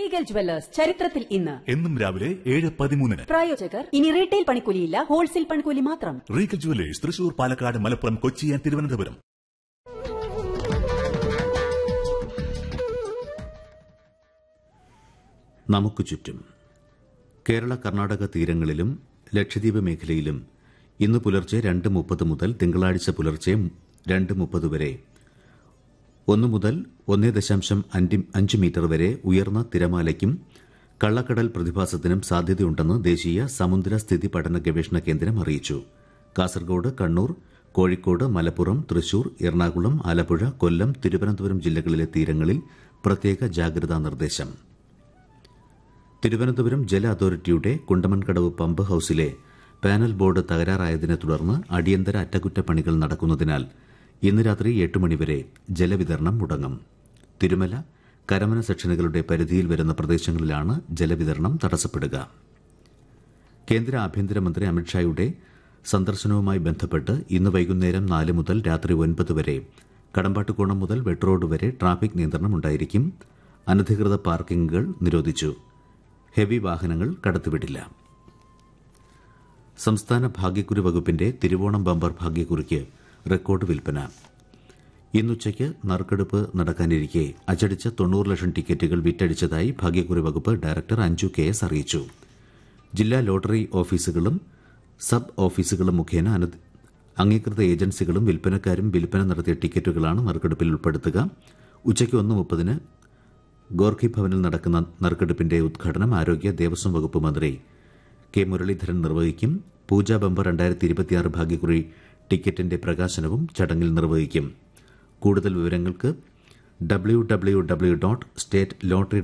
Regal jewellers ചരിത്രത്തിൽ ഇന്ന് എന്നും രാവിലെ ഏഴ് പതിമൂന്നിന് പ്രായോജകർ ഇനി റീറ്റെയിൽ പണിക്കൂലിയില്ല ഹോൾസെയിൽ പണിക്കൂലി മാത്രം Regal Jewellers Thrissur Palakkad Malappuram Kochi and Thiruvananthapuram നമുക്ക് ചുറ്റും കേരള കർണാടക തീരങ്ങളിലും ലക്ഷദ്വീപ് മേഖലയിലും ഇന്ന് പുലർച്ചെ രണ്ട് മുപ്പത് മുതൽ തിങ്കളാഴ്ച പുലർച്ചെ രണ്ട് മുപ്പത് വരെ ഒന്ന് മുതൽ ഒന്നേ ദശാംശം അഞ്ച് അഞ്ച് മീറ്റർ വരെ ഉയർന്ന തിരമാലയ്ക്കും കള്ളക്കടൽ പ്രതിഭാസത്തിനും സാധ്യതയുണ്ടെന്ന് ദേശീയ സമുദ്ര സ്ഥിതി പഠന ഗവേഷണ കേന്ദ്രം അറിയിച്ചു കാസർഗോഡ് കണ്ണൂർ കോഴിക്കോട് മലപ്പുറം തൃശൂർ എറണാകുളം ആലപ്പുഴ കൊല്ലം തിരുവനന്തപുരം ജില്ലകളിലെ തീരങ്ങളിൽ പ്രത്യേക ജാഗ്രതാ നിർദ്ദേശം തിരുവനന്തപുരം ജല അതോറിറ്റിയുടെ കുണ്ടമൺകടവ് പമ്പ് ഹൌസിലെ പാനൽ ബോർഡ് തകരാറായതിനെ തുടർന്ന് അടിയന്തര അറ്റകുറ്റപ്പണികൾ നടക്കുന്നതിനാൽ ഇന്ന് രാത്രി എട്ട് മണിവരെ ജലവിതരണം മുടങ്ങും തിരുമല കരമന സെക്ഷനുകളുടെ പരിധിയിൽ വരുന്ന പ്രദേശങ്ങളിലാണ് ജലവിതരണം തടസ്സപ്പെടുക കേന്ദ്ര ആഭ്യന്തരമന്ത്രി അമിത്ഷായുടെ സന്ദർശനവുമായി ബന്ധപ്പെട്ട് ഇന്ന് വൈകുന്നേരം നാല് മുതൽ രാത്രി ഒൻപത് വരെ കടമ്പാട്ടുകോണം മുതൽ വെട്രോഡ് വരെ ട്രാഫിക് നിയന്ത്രണം ഉണ്ടായിരിക്കും അനധികൃത പാർക്കിംഗുകൾ നിരോധിച്ചു ഹെവി വാഹനങ്ങൾ കടത്തിവിടില്ല സംസ്ഥാന ഭാഗ്യക്കുറി വകുപ്പിന്റെ തിരുവോണം ബമ്പർ ഭാഗ്യക്കുറിക്ക് റെക്കോർഡ് വിൽപ്പന ഇന്നുച്ചയ്ക്ക് നറുക്കെടുപ്പ് നടക്കാനിരിക്കെ അച്ചടിച്ച തൊണ്ണൂറ് ലക്ഷം ടിക്കറ്റുകൾ വിറ്റഴിച്ചതായി ഭാഗ്യക്കുറി വകുപ്പ് ഡയറക്ടർ അഞ്ജു കെ എസ് അറിയിച്ചു ജില്ലാ ലോട്ടറി ഓഫീസുകളും സബ് ഓഫീസുകളും മുഖേന അന- അംഗീകൃത ഏജൻസികളും വിൽപ്പനക്കാരും വിൽപ്പന നടത്തിയ ടിക്കറ്റുകളാണ് നറുക്കെടുപ്പിൽ ഉൾപ്പെടുത്തുക ഉച്ചയ്ക്ക് ഒന്ന് മുപ്പതിന് ഗോർഖി ഭവനിൽ നടക്കുന്ന നറുക്കെടുപ്പിന്റെ ഉദ്ഘാടനം ആരോഗ്യ ദേവസ്വം വകുപ്പ് മന്ത്രി കെ മുരളീധരൻ നിർവഹിക്കും പൂജാ ബമ്പർ രണ്ടായിരത്തി ഇരുപത്തിയാറ് ഭാഗ്യക്കുറി ടിക്കറ്റിന്റെ പ്രകാശനവും ചടങ്ങിൽ നിർവഹിക്കും കൂടുതൽ വിവരങ്ങൾക്ക് W W W dot state lottery